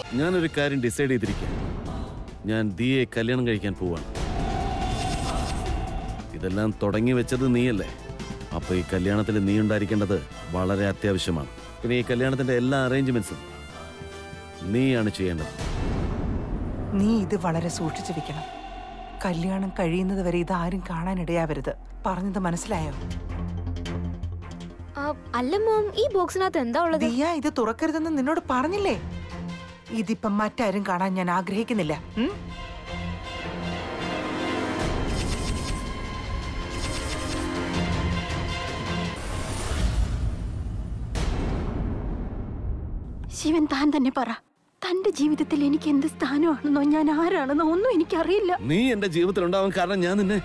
ഞാനൊരു കാര്യം ഡിസൈഡ് ചെയ്തിരിക്കുക ഞാൻ ദിയെ കല്യാണം കഴിക്കാൻ പോവാണ് ഇതെല്ലാം തുടങ്ങി വെച്ചത് നീയല്ലേ അപ്പൊ ഈ കല്യാണത്തിൽ നീ ഉണ്ടായിരിക്കേണ്ടത് വളരെ അത്യാവശ്യമാണ് പിന്നെ ഈ കല്യാണത്തിന്റെ എല്ലാ അറേഞ്ച്മെന്റ്സും നീയാണ് ചെയ്യേണ്ടത് നീ ഇത് വളരെ സൂക്ഷിച്ചു വെക്കണം കല്യാണം കഴിയുന്നത് വരെ ഇത് ആരും കാണാനിടയാവരുത് പറഞ്ഞത് മനസ്സിലായോ ആ, അല്ല മോം ഈ ബോക്സിനകത്ത് എന്താ ഉള്ളത് ദിയ ഇത് തുറക്കരുതെന്ന് നിന്നോട് പറഞ്ഞില്ലേ ഇതിപ്പം മറ്റാരും കാണാൻ ഞാൻ ആഗ്രഹിക്കുന്നില്ല ഉം? ശിവൻ താൻ തന്നെ പറ തന്റെ ജീവിതത്തിൽ എനിക്ക് എന്ത് സ്ഥാനമാണെന്നോ ഞാൻ ആരാണെന്നോ ഒന്നും എനിക്കറിയില്ല നീ എന്റെ ജീവിതത്തിൽ ഉണ്ടാവാൻ കാരണം ഞാൻ നിന്നെ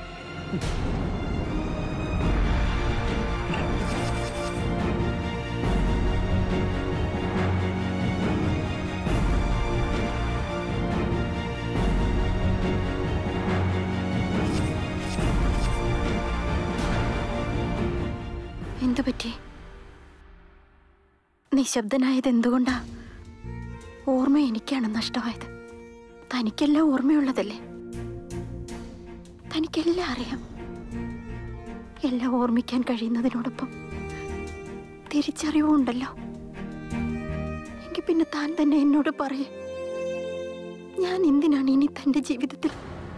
എന്തു പറ്റി നിശബ്ദനായത് എന്തുകൊണ്ടാ ഓർമ്മ എനിക്കാണ് നഷ്ടമായത് തനിക്കെല്ലാം ഓർമ്മയുള്ളതല്ലേ തനിക്കെല്ലാം അറിയാം എല്ലാം ഓർമ്മിക്കാൻ കഴിയുന്നതിനോടൊപ്പം തിരിച്ചറിവും ഉണ്ടല്ലോ എങ്കിൽ പിന്നെ താൻ തന്നെ എന്നോട് പറയേ ഞാൻ എന്തിനാണ് ഇനി തന്റെ ജീവിതത്തിൽ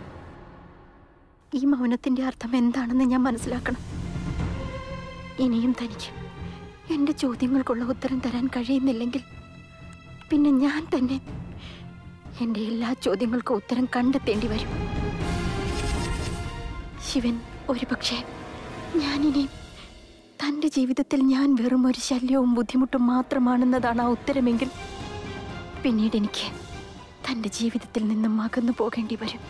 ഈ മൗനത്തിന്റെ അർത്ഥം എന്താണെന്ന് ഞാൻ മനസ്സിലാക്കണം ഇനിയും തനിക്ക് എന്റെ ചോദ്യങ്ങൾക്കുള്ള ഉത്തരം തരാൻ കഴിയുന്നില്ലെങ്കിൽ പിന്നെ ഞാൻ തന്നെ എന്റെ എല്ലാ ചോദ്യങ്ങൾക്കും ഉത്തരം കണ്ടെത്തേണ്ടി വരും ശിവൻ ഒരുപക്ഷെ ഞാനിനി തന്റെ ജീവിതത്തിൽ ഞാൻ വെറും ഒരു ശല്യവും ബുദ്ധിമുട്ടും മാത്രമാണെന്നതാണ് ആ ഉത്തരമെങ്കിൽ പിന്നീട് എനിക്ക് തന്റെ ജീവിതത്തിൽ നിന്നും അകന്നു പോകേണ്ടി വരും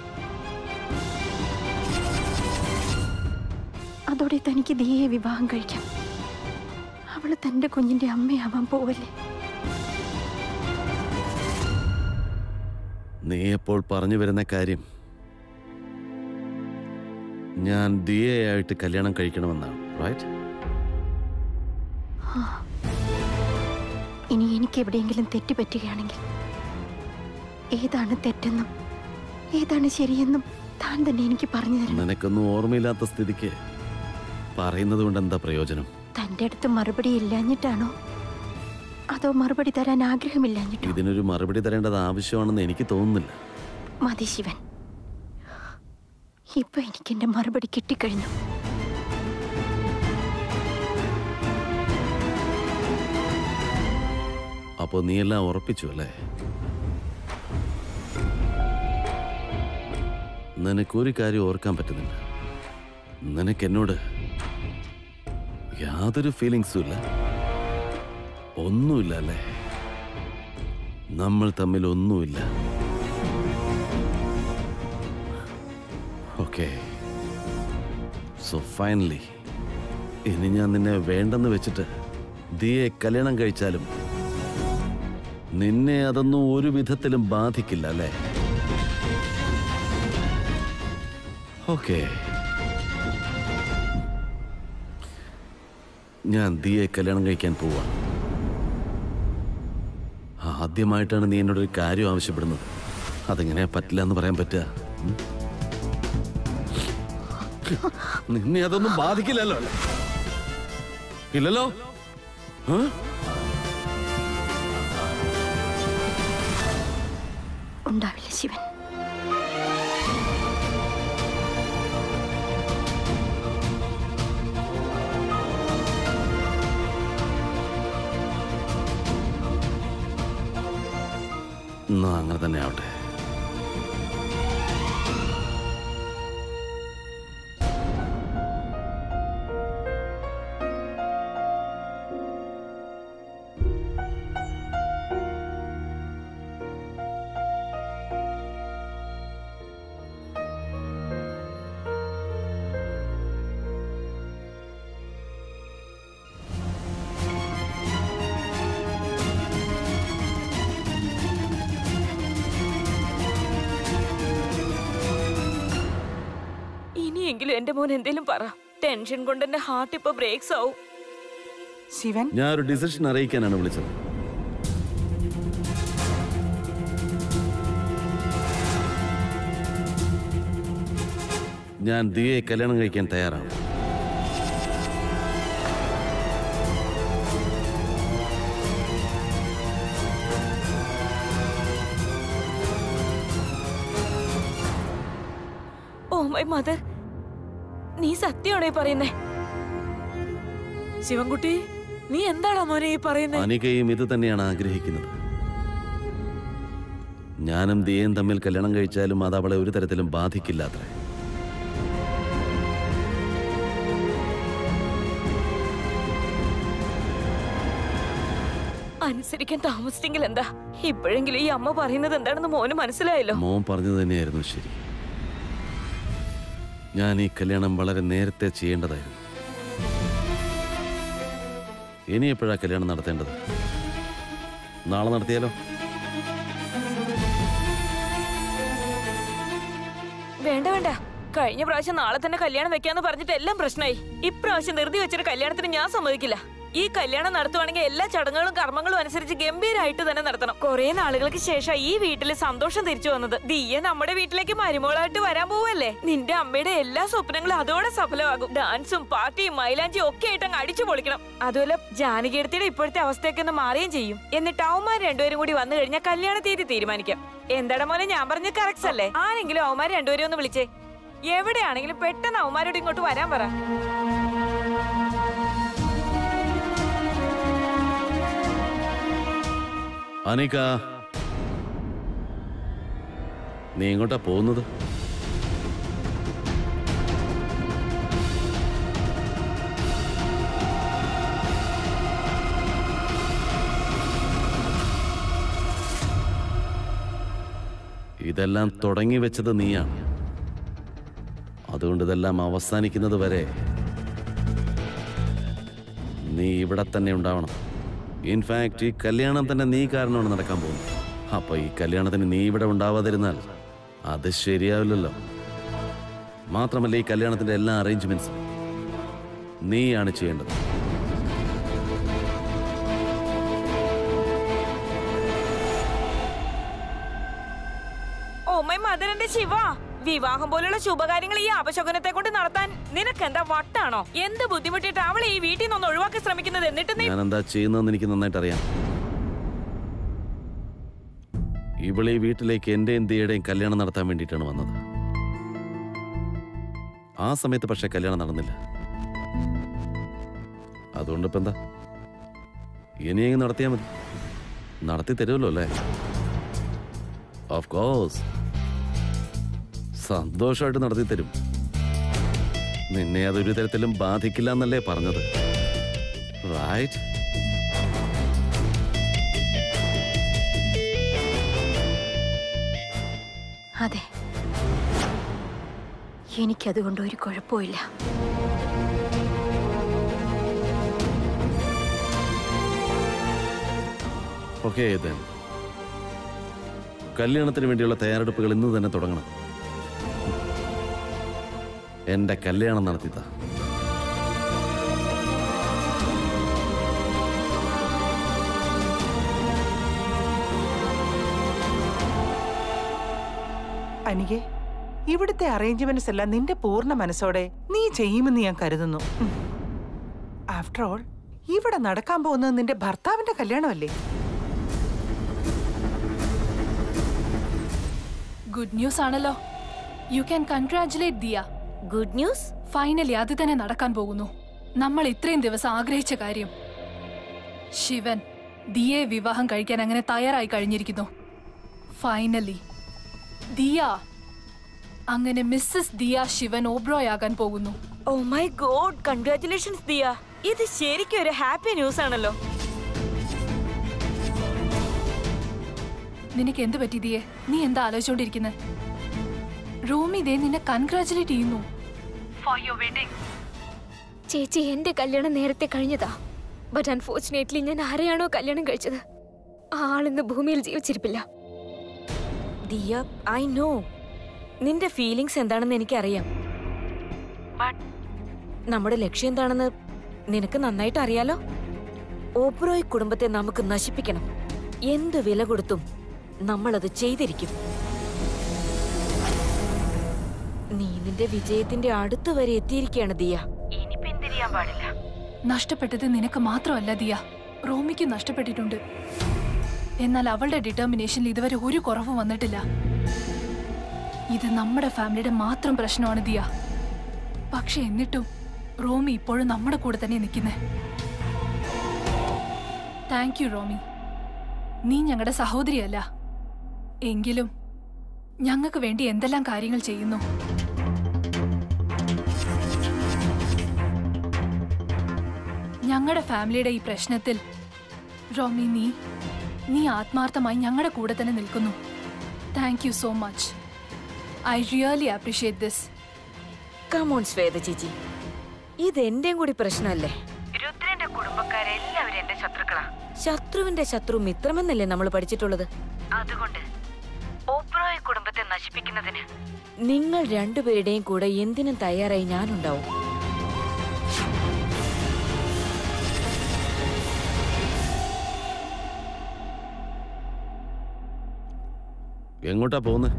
അതോടെ തനിക്ക് ദിയെ വിവാഹം കഴിക്കാം അവള് തന്റെ കുഞ്ഞിന്റെ അമ്മയാവാൻ പോവല്ലേ നീ എപ്പോൾ പറഞ്ഞു വരുന്ന കാര്യം ഞാൻ ദിയയായിട്ട് കല്യാണം കഴിക്കണമെന്നാണ് റൈറ്റ് ഇനി എനിക്ക് എവിടെയെങ്കിലും തെറ്റ് പറ്റുകയാണെങ്കിൽ ഏതാണ് തെറ്റെന്നും ഏതാണ് ശരിയെന്നും താൻ തന്നെ എനിക്ക് പറഞ്ഞു തരണം നിനക്കൊന്നും ഓർമ്മയില്ലാത്ത സ്ഥിതിക്ക് പറയുന്നത് കൊണ്ട് എന്താ പ്രയോജനം തന്റെ അടുത്ത് മറുപടി ഇല്ലാഞ്ഞിട്ടാണോ അതോ മറുപടി തരാൻ ആഗ്രഹമില്ലാഞ്ഞിട്ടോ ഇതിനൊരു മറുപടി തരേണ്ടത് ആവശ്യമാണെന്ന് എനിക്ക് തോന്നുന്നില്ല മതി ശിവൻ ഇപ്പൊ എനിക്ക് എന്റെ മറുപടി കിട്ടിക്കഴിഞ്ഞു അപ്പോൾ നീ എല്ലാം ഉറപ്പിച്ചു അല്ലേ നിനക്കൊരു കാര്യം ഓർക്കാൻ പറ്റുന്നില്ല നിനക്ക് എന്നോട് യാതൊരു ഫീലിങ്സും ഇല്ല ഒന്നുമില്ല അല്ലേ നമ്മൾ തമ്മിൽ ഒന്നുമില്ല ഓക്കെ സോ ഫൈനലി ഇനി ഞാൻ നിന്നെ വേണ്ടെന്ന് വെച്ചിട്ട് ദിയെ കല്യാണം കഴിച്ചാലും നിന്നെ അതൊന്നും ഒരു വിധത്തിലും ബാധിക്കില്ല അല്ലേ ഓക്കെ ഞാൻ ദിയെ കല്യാണം കഴിക്കാൻ പോവാണ് ആദ്യമായിട്ടാണ് നീ എന്നോടൊരു കാര്യം ആവശ്യപ്പെടുന്നത് അതെങ്ങനെ പറ്റില്ല എന്ന് പറയാൻ പറ്റുക ഉം? നിന്നെ അതൊന്നും ബാധിക്കില്ലല്ലോ അല്ലേ ഇല്ലല്ലോ ആ? ഉണ്ടാവില്ല ശിവൻ എന്നാ അങ്ങനെ തന്നെ ആവട്ടെ ഇനിയെങ്കിലും എന്റെ മോൻ എന്തേലും പറ ടെൻഷൻ കൊണ്ട് എന്റെ ഹാർട്ട് ഇപ്പൊ ബ്രേക്സ് ആവും ശിവൻ ഞാൻ ഒരു ഡിസിഷൻ അറിയിക്കാനാണ് വിളിച്ചത് ഞാൻ ദിയയെ കല്യാണം കഴിക്കാൻ തയ്യാറാണ് ഓ മൈ മദർ നീ സത്യമാണോ ഈ പറയുന്നേ ശിവൻകുട്ടി നീ എന്താണോ മോനെ ഈ പറയുന്നത് അനികയും ഇത് തന്നെയാണ് ആഗ്രഹിക്കുന്നത് ഞാനും ദിയയും തമ്മിൽ കല്യാണം കഴിച്ചാലും അത് അവളെ ഒരു തരത്തിലും ബാധിക്കില്ലാത്രേ അനുസരിക്കാൻ താമസിച്ചെങ്കിൽ എന്താ ഇപ്പോഴെങ്കിലും ഈ അമ്മ പറയുന്നത് എന്താണെന്ന് മോന് മനസ്സിലായല്ലോ മോൻ പറഞ്ഞത് തന്നെയായിരുന്നു ശരി ഞാൻ ഈ കല്യാണം വളരെ നേരത്തെ ചെയ്യേണ്ടതായിരുന്നു ഇനി എപ്പോഴാ കല്യാണം നടത്തേണ്ടത് നാളെ നടത്തിയാലോ വേണ്ട വേണ്ട കഴിഞ്ഞ പ്രാവശ്യം നാളെ തന്നെ കല്യാണം വെക്കാന്ന് പറഞ്ഞിട്ട് എല്ലാം പ്രശ്നമായി ഇപ്രാവശ്യം ധൃതി വെച്ചൊരു കല്യാണത്തിന് ഞാൻ സമ്മതിക്കില്ല ഈ കല്യാണം നടത്തുവാണെങ്കിൽ എല്ലാ ചടങ്ങുകളും കർമ്മങ്ങളും അനുസരിച്ച് ഗംഭീരമായിട്ട് തന്നെ നടത്തണം കുറെ നാളുകൾക്ക് ശേഷം ഈ വീട്ടിൽ സന്തോഷം തിരിച്ചു വന്നത് ദിയ നമ്മുടെ വീട്ടിലേക്ക് മരുമോളായിട്ട് വരാൻ പോവല്ലേ നിന്റെ അമ്മയുടെ എല്ലാ സ്വപ്നങ്ങളും അതോടെ സഫലമാകും ഡാൻസും പാർട്ടിയും മൈലാഞ്ചിയും ഒക്കെ ആയിട്ട് അങ്ങ് അടിച്ചു പൊളിക്കണം അതുപോലെ ജാനകിയടത്തിയുടെ ഇപ്പോഴത്തെ അവസ്ഥയൊക്കെ ഒന്ന് മാറുകയും ചെയ്യും എന്നിട്ട് അവന്മാർ രണ്ടുപേരും കൂടി വന്നു കഴിഞ്ഞാൽ കല്യാണ തീയതി തീരുമാനിക്കാം എന്താടാ മോനെ ഞാൻ പറഞ്ഞ കറക്റ്റ് അല്ലേ ആരെങ്കിലും അവന്മാർ രണ്ടുപേരും ഒന്ന് വിളിച്ചേ എവിടെയാണെങ്കിലും പെട്ടെന്ന് അവന്മാരോട് ഇങ്ങോട്ട് വരാൻ പറ അനിക നീ എങ്ങോട്ടാ പോകുന്നത് ഇതെല്ലാം തുടങ്ങി വെച്ചത് നീയാണ് അതുകൊണ്ട് ഇതെല്ലാം അവസാനിക്കുന്നത് വരെ നീ ഇവിടെ തന്നെ ഉണ്ടാവണം ഇൻഫാക്ട് ഈ കല്യാണം തന്നെ നീ കാരണമാണ് നടക്കാൻ പോകുന്നത് അപ്പൊ ഈ കല്യാണത്തിന് നീ ഇവിടെ ഉണ്ടാവാതിരുന്നാൽ അത് ശരിയാവില്ലല്ലോ മാത്രമല്ല ഈ കല്യാണത്തിന്റെ എല്ലാ അറേഞ്ച്മെന്റ്സും നീയാണ് ചെയ്യേണ്ടത് ഓ മൈ മദറിന്റെ ശിവ വിവാഹം പോലുള്ള ശുഭകാര്യങ്ങൾ ഈ അപശകുനത്തെ കൊണ്ട് നടത്താൻ നിനക്ക് എന്താ വട്ടാണോ എന്ത് ബുദ്ധിമുട്ടിട്ട് അവൾ ഈ വീട്ടിൽ നിന്ന് ഒഴിവാക്കി ശ്രമിക്കുന്നത് എന്നിട്ട് നീ ഞാൻ എന്താ ചെയ്യുന്നതെന്ന് എനിക്ക് നന്നായിട്ട് അറിയാം ഇവളെ ഈ വീട്ടിലേക്ക് എന്റെയും ദിയുടെയും കല്യാണം നടത്താൻ വേണ്ടിയിട്ടാണ് വന്നത് ആ സമയത്ത് പക്ഷെ കല്യാണം നടന്നില്ല അതുകൊണ്ട് ഇപ്പൊ എന്താ ഇനിയെങ്കിലും നടത്തിയാൽ മതി നടത്തി തരുമല്ലോ അല്ലേ ഓഫ് കോഴ്സ് സന്തോഷമായിട്ട് നടത്തി തരും നിന്നെ അതൊരു തരത്തിലും ബാധിക്കില്ല എന്നല്ലേ പറഞ്ഞത് റൈറ്റ് അതെ എനിക്കതുകൊണ്ട് ഒരു കുഴപ്പമില്ല ഓക്കെ then കല്യാണത്തിന് വേണ്ടിയുള്ള തയ്യാറെടുപ്പുകൾ ഇന്ന് തന്നെ തുടങ്ങണം എന്റെ കല്യാണം നടത്തിത്താ അനികെ ഇവിടുത്തെ അറേഞ്ച്മെന്റ്സ് എല്ലാം നിന്റെ പൂർണ്ണ മനസ്സോടെ നീ ചെയ്യുമെന്ന് ഞാൻ കരുതുന്നു ആഫ്റ്റർ ഓൾ ഇവിടെ നടക്കാൻ പോകുന്നത് നിന്റെ ഭർത്താവിന്റെ കല്യാണമല്ലേ ഗുഡ് ന്യൂസ് ആണല്ലോ you can congratulate Diya good news finally അത് തന്നെ നടക്കാൻ പോകുന്നു നമ്മൾ ഇത്രയും ദിവസം ആഗ്രഹിച്ച കാര്യം ശിവൻ ദിയെ വിവാഹം കഴിക്കാൻ അങ്ങനെ തയ്യാറായി കഴിഞ്ഞിരിക്കുന്നു ഫൈനലി ദിയ അങ്ങനെ മിസ്സസ് ദിയ ശിവൻ ഓബ്രോയ് ആകാൻ പോകുന്നു oh my god congratulations Diya ഇത് ശരിക്കും ഒരു ഹാപ്പി ന്യൂസ് ആണല്ലോ നിനക്ക് എന്ത് പറ്റി ദിയെ നീ എന്താ ആലോചിച്ചോണ്ടിരിക്കുന്നത് റോമി ദേ നിന്നെ കൺഗ്രാറ്റുലേറ്റ് ചെയ്യുന്നു ചേച്ചി എന്റെ കല്യാണം നേരത്തെ കഴിഞ്ഞതാ ബട്ട് അൺഫോർച്ചുനേറ്റ്ലി ഞാൻ ആരെയാണോ കല്യാണം കഴിച്ചത് ആ ആളിന്ന് ഭൂമിയിൽ ജീവിച്ചിരിപ്പില്ല ദിയ ഐ നോ നിന്റെ ഫീലിങ്സ് എന്താണെന്ന് എനിക്കറിയാം But നമ്മുടെ ലക്ഷ്യം എന്താണെന്ന് നിനക്ക് നന്നായിട്ട് അറിയാലോ ഓബ്രോയ് കുടുംബത്തെ നമുക്ക് നശിപ്പിക്കണം എന്ത് വില കൊടുത്തും നമ്മളത് ചെയ്തിരിക്കും നീ നിന്റെ വിജയത്തിന്റെ അടുത്ത് വരെ എത്തിയിരിക്കുകയാണ് ദിയ ഇനി പിന്തിരിയാൻ പാടില്ല നഷ്ടപ്പെട്ടത് നിനക്ക് മാത്രമല്ല ദിയ റോമിക്ക് നഷ്ടപ്പെട്ടിട്ടുണ്ട് എന്നാൽ അവളുടെ ഡിറ്റർമിനേഷനിൽ ഇതുവരെ ഒരു കുറവും വന്നിട്ടില്ല ഇത് നമ്മുടെ ഫാമിലിയുടെ മാത്രം പ്രശ്നമാണ് ദിയ പക്ഷെ എന്നിട്ടും റോമി ഇപ്പോഴും നമ്മുടെ കൂടെ തന്നെ നിൽക്കുന്നേ താങ്ക് യു റോമി നീ ഞങ്ങളുടെ സഹോദരിയല്ല എങ്കിലും ഞങ്ങൾക്ക് വേണ്ടി എന്തെല്ലാം കാര്യങ്ങൾ ചെയ്യുന്നു ഞങ്ങളുടെ ഫാമിലിയുടെ ഈ പ്രശ്നത്തിൽ റോമി നീ നീ ആത്മാർത്ഥമായി ഞങ്ങളുടെ കൂടെ തന്നെ നിൽക്കുന്നു thank you so much I really appreciate this come on Shweta chechi ഇത് എന്റെയും കൂടി പ്രശ്നമല്ലേ രുദ്രന്റെ കുടുംബക്കാരെല്ലാവരും എന്റെ ശത്രുക്കളാ ശത്രുവിന്റെ ശത്രു മിത്രമെന്നല്ലേ നമ്മൾ പഠിച്ചിട്ടുള്ളത് അതുകൊണ്ട് ഓബ്രോയ് കുടുംബത്തെ നശിപ്പിക്കുന്നതിന് നിങ്ങൾ രണ്ടുപേരുടെയും കൂടെ എന്തിനും തയ്യാറായി ഞാനുണ്ടാവും എങ്ങോട്ടാ പോകുന്നത്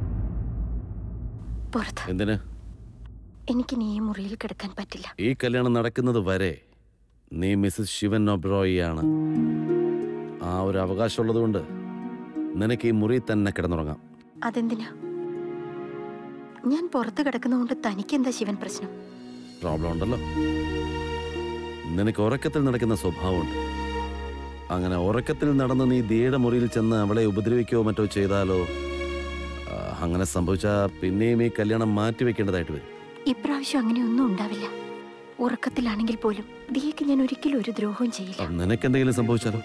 പുറത്ത് എന്തിന് എനിക്ക് നീ ഈ മുറിയിൽ കിടക്കാൻ പറ്റില്ല ഈ കല്യാണം നടക്കുന്നത് വരെ നീ മിസ്സസ് ശിവൻ ഒബ്രോയി ആണ് ആ ഒരു അവകാശമുള്ളത് കൊണ്ട് നിനക്ക് ഈ മുറി തന്നെ കിടന്നുറങ്ങാം അതെന്തിനാ ഞാൻ പുറത്ത് കിടക്കുന്നതുകൊണ്ട് തനിക്കെന്താ ശിവൻ പ്രശ്നം പ്രോബ്ലം ഉണ്ടല്ലോ നിനക്ക് ഉറക്കത്തിൽ നടക്കുന്ന സ്വഭാവമുണ്ട് അങ്ങനെ ഉറക്കത്തിൽ നടന്ന് നീ ദിയുടെ മുറിയിൽ ചെന്ന് അവളെ ഉപദ്രവിക്കുകയോ മറ്റോ ചെയ്താലോ ആ, അങ്ങനെ സംഭവിച്ചാൽ പിന്നെയും ഈ കല്യാണം മാറ്റിവെക്കേണ്ടതായിട്ട് വരും ഇപ്രാവശ്യം അങ്ങനെയൊന്നും ഉണ്ടാവില്ല ഉറക്കത്തിലാണെങ്കിൽ പോലും ദിയക്ക് ഞാൻ ഒരിക്കലും ഒരു ദ്രോഹവും ചെയ്യില്ല അപ്പം നിനക്കെന്തെങ്കിലും സംഭവിച്ചാലോ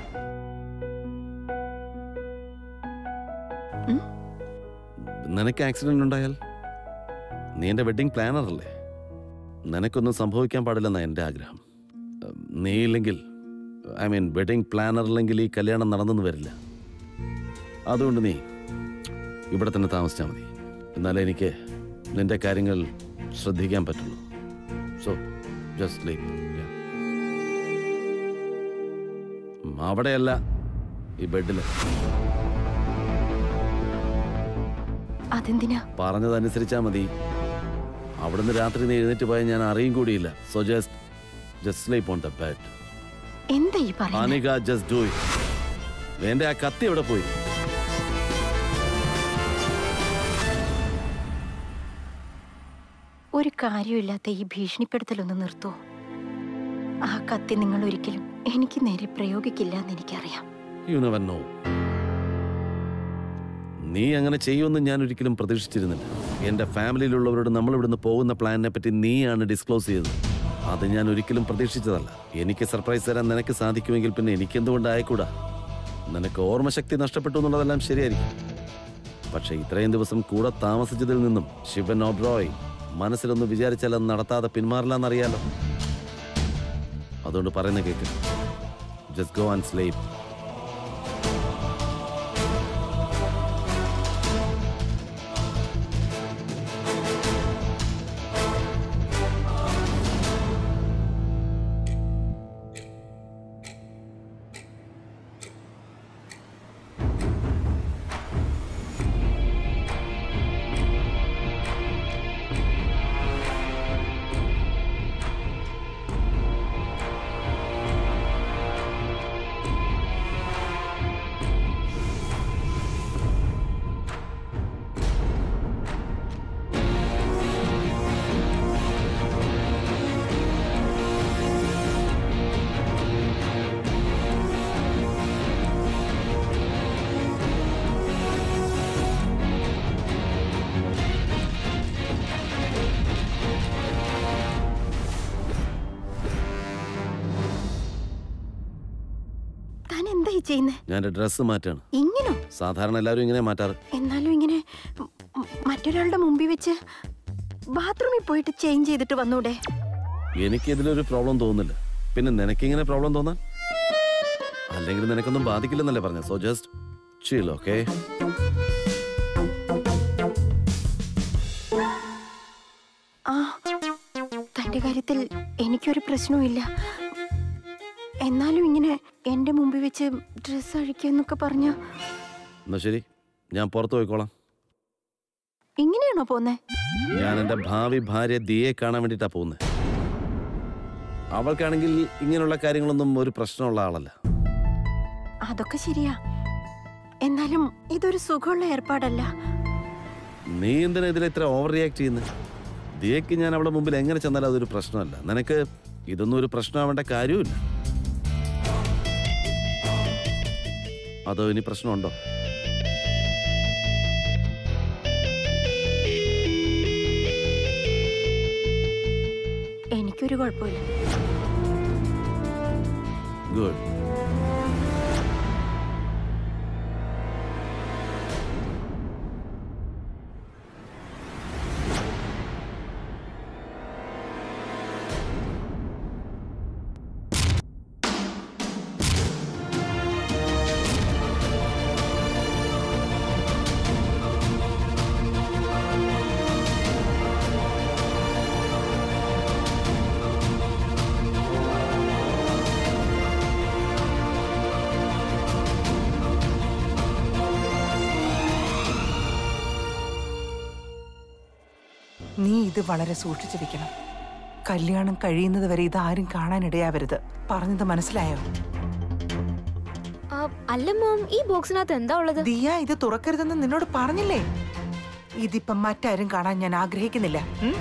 ഉം? നിനക്ക് ആക്സിഡന്റ് ഉണ്ടായാൽ നീ എൻ്റെ വെഡിങ് പ്ലാനർ അല്ലേ നിനക്കൊന്നും സംഭവിക്കാൻ പാടില്ലെന്നാ എൻ്റെ ആഗ്രഹം ഉം, നീ ഇല്ലെങ്കിൽ ഐ മീൻ വെഡിങ് പ്ലാനർ ഇല്ലെങ്കിൽ ഈ കല്യാണം നടന്നെന്ന് വരില്ല അതുകൊണ്ട് നീ ഇവിടെ തന്നെ താമസിച്ചാൽ മതി എന്നാലേ എനിക്ക് നിന്റെ കാര്യങ്ങൾ ശ്രദ്ധിക്കാൻ പറ്റുള്ളൂ സോ ജസ്റ്റ് ലീവ് അവിടെയല്ല ഈ ബെഡിൽ അതെന്തിനാ പറഞ്ഞതനുസരിച്ചാ മതി അവിടുന്ന് രാത്രി നീ എഴുന്നേറ്റ് പോയാൽ ഞാൻ അറിയും കൂടിയില്ല so just just sleep on the bed എന്താ ഈ പറയുന്നത് അനിക ജസ്റ്റ് ഡു ഇറ്റ് എന്റെ ആ കത്തി എവിടെ പോയി ഒരു കാര്യമില്ലാത്ത ഈ ഭീഷണിപ്പെടുത്തലൊന്ന് നിർത്തോ ആ കത്തി നിങ്ങൾ ഒരിക്കലും എനിക്ക് നേരെ പ്രയോഗിക്കില്ല എന്ന് എനിക്കറിയാം യു നെവർ നോ നീ അങ്ങനെ ചെയ്യുമെന്ന് ഞാൻ ഒരിക്കലും പ്രതീക്ഷിച്ചിരുന്നില്ല എന്റെ ഫാമിലിയിലുള്ളവരോട് നമ്മൾ ഇവിടുന്ന് പോകുന്ന പ്ലാനിനെ പറ്റി നീയാണ് ഡിസ്ക്ലോസ് ചെയ്തത് അത് ഞാൻ ഒരിക്കലും പ്രതീക്ഷിച്ചതല്ല എനിക്ക് സർപ്രൈസ് തരാൻ നിനക്ക് സാധിക്കുമെങ്കിൽ പിന്നെ എനിക്കെന്തുകൊണ്ട് ആയിക്കൂടാ നിനക്ക് ഓർമ്മശക്തി നഷ്ടപ്പെട്ടു എന്നുള്ളതെല്ലാം ശരിയായിരിക്കും പക്ഷെ ഇത്രയും ദിവസം കൂടെ താമസിച്ചതിൽ നിന്നും ശിവൻ ഓബ്രോയ് മനസ്സിലൊന്ന് വിചാരിച്ചാൽ അത് നടത്താതെ പിന്മാറില്ലെന്നറിയാലോ അതുകൊണ്ട് പറയുന്ന കേക്ക് ജസ്റ്റ് ഗോ ആൻഡ് സ്ലീപ്പ് താൻ എന്താ ഈ ചെയ്യുന്നേ ഞാൻ എൻ്റെ ഡ്രസ്സ് മാറ്റാണ് ഇങ്ങനോ സാധാരണ എല്ലാവരും ഇങ്ങനെ മാറ്റാറ് എന്നാലും ഇങ്ങനെ മ- മ- മറ്റൊരാളുടെ മുമ്പിൽ വെച്ച് ബാത്റൂമിൽ പോയിട്ട് ചേഞ്ച് ചെയ്തിട്ട് വന്നൂടെ എനിക്ക് ഇതിലൊരു പ്രോബ്ലം തോന്നുന്നില്ല പിന്നെ നിനക്കിങ്ങനെ പ്രോബ്ലം തോന്നാൻ അല്ലെങ്കിൽ നിനക്കൊന്നും ബാധിക്കില്ലെന്നല്ലേ പറഞ്ഞ സോ ജസ്റ്റ് chill ഓക്കെ ആ തന്റെ കാര്യത്തിൽ എനിക്കൊരു പ്രശ്നവുമില്ല എന്നാലും ഇങ്ങനെ എന്റെ മുമ്പിൽ വെച്ച് ഡ്രസ്സ് അഴിക്കുന്നൊക്കെ പറഞ്ഞ എന്നാ ശരി ഞാൻ പുറത്ത് പോയിക്കോളാം ഇങ്ങനെയാണോ പോന്നേ ഞാൻ എൻ്റെ ഭാവി ഭാര്യ ദിയെ കാണാൻ വേണ്ടിയിട്ടാണ് പോകുന്നത് അവൾക്കാണെങ്കിൽ ഇങ്ങനെയുള്ള കാര്യങ്ങളൊന്നും ഒരു പ്രശ്നമുള്ള ആളല്ല അതൊക്കെ ശരിയാ എന്നാലും ഇതൊരു സുഖമുള്ള ഏർപ്പാടല്ല നീ എന്തിനാ ഇതിൽ ഇത്ര ഓവർ റിയാക്ട് ചെയ്യുന്നത് ദിയക്ക് ഞാൻ അവളുടെ മുമ്പിൽ എങ്ങനെ ചെന്നാലും അതൊരു പ്രശ്നമല്ല നിനക്ക് ഇതൊന്നും ഒരു പ്രശ്നമാവേണ്ട കാര്യമില്ല അതോ ഇനി പ്രശ്നമുണ്ടോ എനിക്കൊരു കുഴപ്പമില്ല ഗുഡ് നീ ഇത് വളരെ സൂക്ഷിച്ചു വെക്കണം കല്യാണം കഴിയുന്നത് വരെ ഇതാരും കാണാനിടയാവരുത് പറഞ്ഞത് മനസ്സിലായോ ആ, അല്ല മോം ഈ ബോക്സിനകത്ത് എന്താ ഉള്ളത് ദിയ ഇത് തുറക്കരുതെന്ന് നിന്നോട് പറഞ്ഞില്ലേ ഇതിപ്പം മറ്റാരും കാണാൻ ഞാൻ ആഗ്രഹിക്കുന്നില്ല ഉം?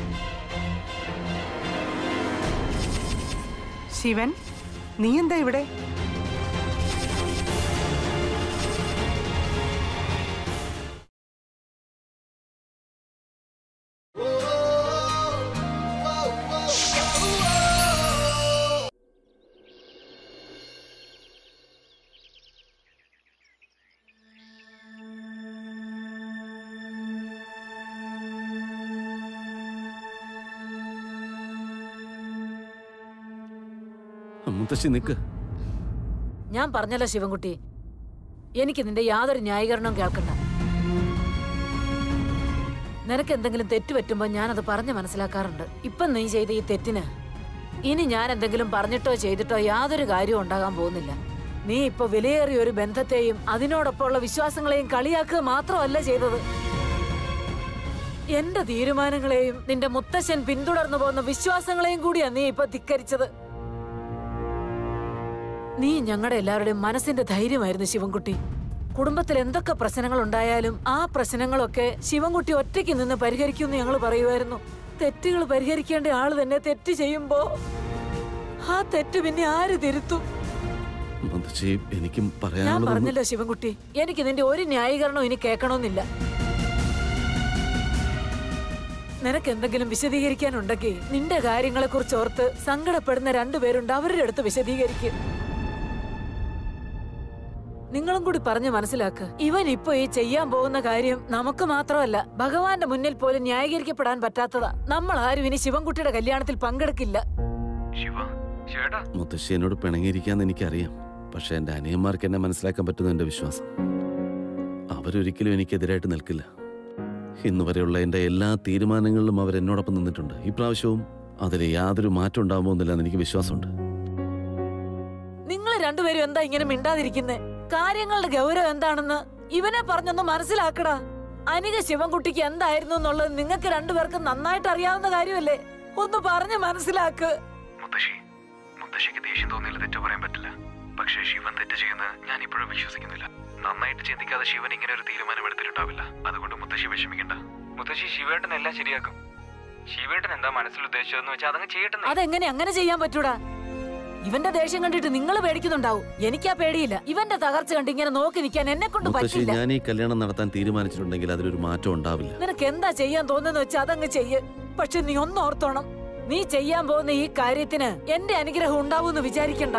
ശിവൻ നീ എന്താ ഇവിടെ മുത്തശ്ശി നിക്ക് ഞാൻ പറഞ്ഞല്ലോ ശിവൻകുട്ടി എനിക്ക് നിന്റെ യാതൊരു ന്യായീകരണവും കേൾക്കണ്ട നിനക്ക് എന്തെങ്കിലും തെറ്റ് പറ്റുമ്പോൾ ഞാനത് പറഞ്ഞ് മനസ്സിലാക്കാറുണ്ട് ഇപ്പം നീ ചെയ്ത ഈ തെറ്റിന് ഇനി ഞാൻ എന്തെങ്കിലും പറഞ്ഞിട്ടോ ചെയ്തിട്ടോ യാതൊരു കാര്യവും ഉണ്ടാകാൻ പോകുന്നില്ല നീ ഇപ്പൊ വിലയേറിയ ഒരു ബന്ധത്തെയും അതിനോടൊപ്പമുള്ള വിശ്വാസങ്ങളെയും കളിയാക്കുക മാത്രമല്ല ചെയ്തത് എന്റെ തീരുമാനങ്ങളെയും നിന്റെ മുത്തശ്ശൻ പിന്തുടർന്നു പോകുന്ന വിശ്വാസങ്ങളെയും കൂടിയാ നീ ഇപ്പൊ ധിക്കരിച്ചത് നീ ഞങ്ങളുടെ എല്ലാവരുടെയും മനസ്സിന്റെ ധൈര്യമായിരുന്നു ശിവൻകുട്ടി കുടുംബത്തിൽ എന്തൊക്കെ പ്രശ്നങ്ങൾ ഉണ്ടായാലും ആ പ്രശ്നങ്ങളൊക്കെ ശിവൻകുട്ടി ഒറ്റയ്ക്ക് നിന്ന് പരിഹരിക്കുമെന്ന് ഞങ്ങൾ പറയുമായിരുന്നു തെറ്റുകൾ പരിഹരിക്കേണ്ട ആള് തന്നെ തെറ്റ് ചെയ്യുമ്പോ ആ തെറ്റ് പിന്നെ ആര് തിരുത്തും മുത്തശ്ശി എനിക്കും ഞാൻ പറയാനുള്ളത് പറഞ്ഞല്ലോ ശിവൻകുട്ടി എനിക്ക് നിന്റെ ഒരു ന്യായീകരണവും ഇനി കേൾക്കണമെന്നില്ല നിനക്ക് എന്തെങ്കിലും വിശദീകരിക്കാനുണ്ടെങ്കിൽ നിന്റെ കാര്യങ്ങളെ കുറിച്ച് ഓർത്ത് സങ്കടപ്പെടുന്ന രണ്ടുപേരുണ്ട് അവരുടെ അടുത്ത് വിശദീകരിക്കും നിങ്ങളും കൂടി പറഞ്ഞ് മനസ്സിലാക്ക് ഇവൻ ഇപ്പൊ ഈ ചെയ്യാൻ പോകുന്ന കാര്യം നമുക്ക് മാത്രമല്ല ഭഗവാന്റെ മുന്നിൽ പോലും ന്യായീകരിക്കപ്പെടാൻ പറ്റാത്തതാ നമ്മൾ ആരും ഇനി ശിവൻകുട്ടിയുടെ കല്യാണത്തിൽ പങ്കെടുക്കില്ല ശിവ ചേട്ടാ മുത്തശ്ശി എന്നോട് പിണങ്ങിയിരിക്കാന്ന് എനിക്കറിയാം പക്ഷെ എൻ്റെ അനിയന്മാർക്ക് എന്നെ മനസ്സിലാക്കാൻ പറ്റുന്ന എൻ്റെ വിശ്വാസം അവരൊരിക്കലും എനിക്കെതിരായിട്ട് നിൽക്കില്ല ഇന്ന് വരെയുള്ള എൻ്റെ എല്ലാ തീരുമാനങ്ങളിലും അവർ എന്നോടൊപ്പം നിന്നിട്ടുണ്ട് ഇപ്രാവശ്യവും അതിൽ യാതൊരു മാറ്റം ഉണ്ടാകുമോന്നില്ല എന്ന് എനിക്ക് വിശ്വാസമുണ്ട് നിങ്ങൾ രണ്ടുപേരും എന്താ ഇങ്ങനെ മിണ്ടാതിരിക്കുന്നേ കാര്യങ്ങളുടെ ഗൗരവം എന്താണെന്ന് ഇവനെ പറഞ്ഞൊന്ന് മനസ്സിലാക്കടാ അനിക ശിവൻകുട്ടിക്ക് എന്തായിരുന്നു എന്നുള്ളത് നിങ്ങൾക്ക് രണ്ടുപേർക്കും നന്നായിട്ട് അറിയാവുന്ന കാര്യമല്ലേ ഒന്ന് പറഞ്ഞ് മനസ്സിലാക്ക് മുത്തശ്ശി മുത്തശ്ശിക്ക് ദേഷ്യം തോന്നിയാൽ തെറ്റ് പറയാൻ പറ്റില്ല പക്ഷേ ശിവൻ തെറ്റ് ചെയ്യുന്നത് ഞാൻ ഇപ്പോഴും വിശ്വസിക്കുന്നില്ല നന്നായിട്ട് ചിന്തിക്കാതെ ശിവൻ ഇങ്ങനെ ഒരു തീരുമാനം എടുത്തിട്ടുണ്ടാവില്ല അതുകൊണ്ട് മുത്തശ്ശി വിഷമിക്കണ്ട മുത്തശ്ശി ശിവേട്ടൻ എല്ലാം ശരിയാക്കും ശിവേട്ടൻ എന്താ മനസ്സിൽ ഉദ്ദേശിച്ചതെന്ന് വെച്ചാൽ അതങ്ങ് ചെയ്യട്ടെ അതെങ്ങനെ അങ്ങനെ ചെയ്യാൻ പറ്റൂടാ ഇവന്റെ ദേഷ്യം കണ്ടിട്ട് നിങ്ങൾ പേടിക്കുന്നുണ്ടാവും എനിക്കാ പേടിയില്ല ഇവന്റെ തകർച്ച കണ്ട് ഇങ്ങനെ നോക്കി നിൽക്കാൻ എന്നെ കൊണ്ട് മുത്തശ്ശി പറ്റില്ല ഞാൻ ഈ കല്യാണം നടത്താൻ തീരുമാനിച്ചിട്ടുണ്ടെങ്കിൽ അതിലൊരു മാറ്റം ഉണ്ടാവില്ല നിനക്ക് എന്താ ചെയ്യാൻ തോന്നുന്നു വെച്ചാൽ അതങ്ങ് ചെയ്യ് പക്ഷെ നീ ഒന്ന് ഓർത്തോണം നീ ചെയ്യാൻ പോകുന്ന ഈ കാര്യത്തിന് എന്റെ അനുഗ്രഹം ഉണ്ടാവൂന്ന് വിചാരിക്കണ്ട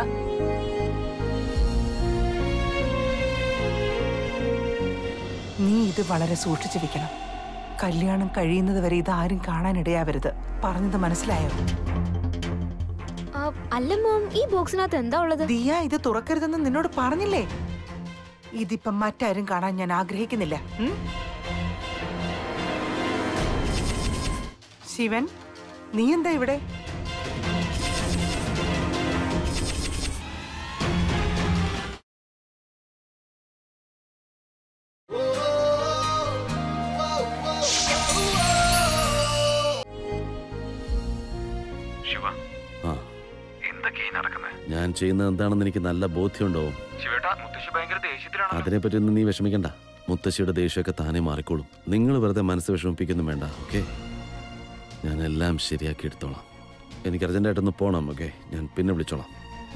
നീ ഇത് വളരെ സൂക്ഷിച്ചു വെക്കണം കല്യാണം കഴിയുന്നത് വരെ ഇതാരും കാണാനിടയാവരുത് പറഞ്ഞത് മനസ്സിലായോ ആ, അല്ല മോം ഈ ബോക്സിനകത്ത് എന്താ ഉള്ളത് ദിയ ഇത് തുറക്കരുതെന്ന് നിന്നോട് പറഞ്ഞില്ലേ ഇതിപ്പം മറ്റാരും കാണാൻ ഞാൻ ആഗ്രഹിക്കുന്നില്ല ഉം? ശിവൻ നീ എന്താ ഇവിടെ ഞാൻ ചെയ്യുന്നത് എന്താണെന്ന് എനിക്ക് നല്ല ബോധ്യമുണ്ടാവും ശിവേട്ടാ മുത്തശ്ശി ഭയങ്കര ദേഷ്യത്തിലാണ് അതിനെപ്പറ്റി ഒന്നും നീ വിഷമിക്കണ്ട മുത്തശ്ശിയുടെ ദേഷ്യമൊക്കെ താനെ മാറിക്കോളും നിങ്ങൾ വെറുതെ മനസ്സ് വിഷമിപ്പിക്കുന്നു വേണ്ട ഓക്കെ ഞാൻ എല്ലാം ശരിയാക്കി എടുത്തോളാം എനിക്ക് അർജന്റായിട്ടൊന്ന് പോകണം ഓക്കെ ഞാൻ പിന്നെ വിളിച്ചോളാം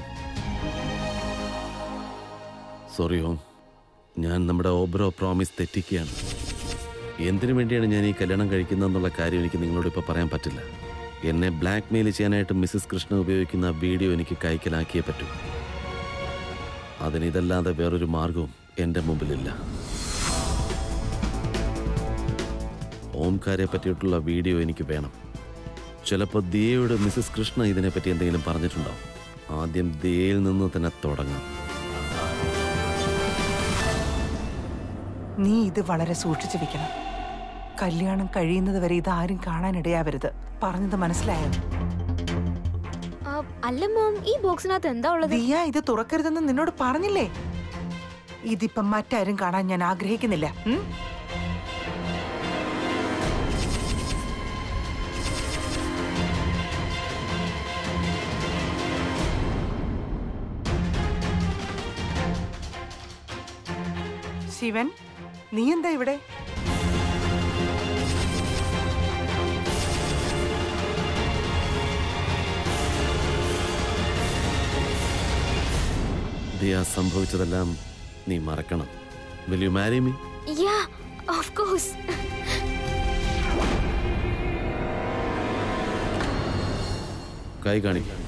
സോറി ഓം ഞാൻ നമ്മുടെ ഓബ്രോ പ്രോമിസ് തെറ്റിക്കുകയാണ് എന്തിനു വേണ്ടിയാണ് ഞാൻ ഈ കല്യാണം കഴിക്കുന്നതെന്നുള്ള കാര്യം എനിക്ക് നിങ്ങളോട് ഇപ്പോൾ പറയാൻ പറ്റില്ല എന്നെ ബ്ലാക്ക് മെയിൽ ചെയ്യാനായിട്ട് മിസ്സസ് കൃഷ്ണ ഉപയോഗിക്കുന്ന ആ വീഡിയോ എനിക്ക് കൈക്കലാക്കിയേ പറ്റൂ അതിന് ഇതല്ലാതെ വേറൊരു മാർഗവും എൻ്റെ മുമ്പിലില്ല ഓംകാരെ പറ്റിയിട്ടുള്ള വീഡിയോ എനിക്ക് വേണം ചിലപ്പോൾ ദിയയോട് മിസ്സസ് കൃഷ്ണ ഇതിനെപ്പറ്റി എന്തെങ്കിലും പറഞ്ഞിട്ടുണ്ടാവും ആദ്യം ദിയയിൽ നിന്ന് തന്നെ തുടങ്ങാം നീ ഇത് വളരെ സൂക്ഷിച്ചു വെക്കണം കല്യാണം കഴിയുന്നത് വരെ ഇത് ആരും കാണാനിടയാവരുത് പറഞ്ഞത് മനസ്സിലായോ ആ, അല്ല മോം ഈ ബോക്സിനകത്ത് എന്താ ഉള്ളത് ദിയ ഇത് തുറക്കരുതെന്ന് നിന്നോട് പറഞ്ഞില്ലേ ഇതിപ്പം മറ്റാരും കാണാൻ ഞാൻ ആഗ്രഹിക്കുന്നില്ല ഉം? ശിവൻ നീ എന്താ ഇവിടെ ദിയ സംഭവിച്ചതെല്ലാം നീ മറക്കണം will you marry me yeah of course കൈ കാണിക്കും